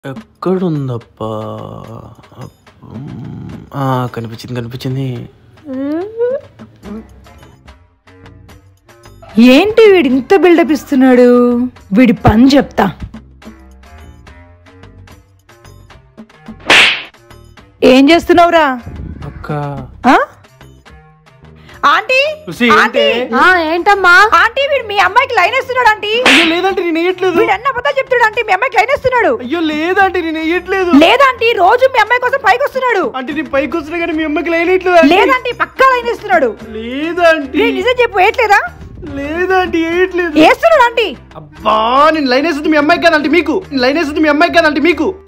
ఎక్కడుందప్పా మ్మ్. ఆ, కనిపించింది కనిపించింది ఏంటి వీడు ఇంత బిల్డప్ ఇస్తున్నాడు వీడి పని చెప్తా ఏం చేస్తున్నావురా అక్క ఆ? ఆంటీ చూసి ఆంటీ ఏంటి? ఆ ఏంటమ్మా ఆంటీ వీడు మీ అమ్మాయికి లైన్ వేస్తున్నాడు ఆంటీ అయ్యో లేదంటే నేను వేయట్లేదు వీడు అన్న అబద్ధాలు చెప్తాడు ఆంటీ మీ అమ్మాయికి లైన్ వేస్తున్నాడు అయ్యో లేదంటే నేను వేయట్లేదు లేదంటీ రోజు మీ అమ్మాయి కోసం పైకి వస్తున్నాడు అంటే నేను పైకి వస్తున్నా కానీ మీ అమ్మకి లైన్ వేయట్లేదు లేదంటీ పక్కా లైన్ వేస్తున్నాడు లేదంటే రే, నిజం చెప్పు వేయట్లేదా లేదంటే వేయట్లేదు వేస్తున్నాడు ఆంటీ అబ్బా నేను లైన్ వేస్తుంది మీ అమ్మాయికి కదంటే మీకు నేను లైన్ వేస్తుంది మీ అమ్మాయికి కదంటే మీకు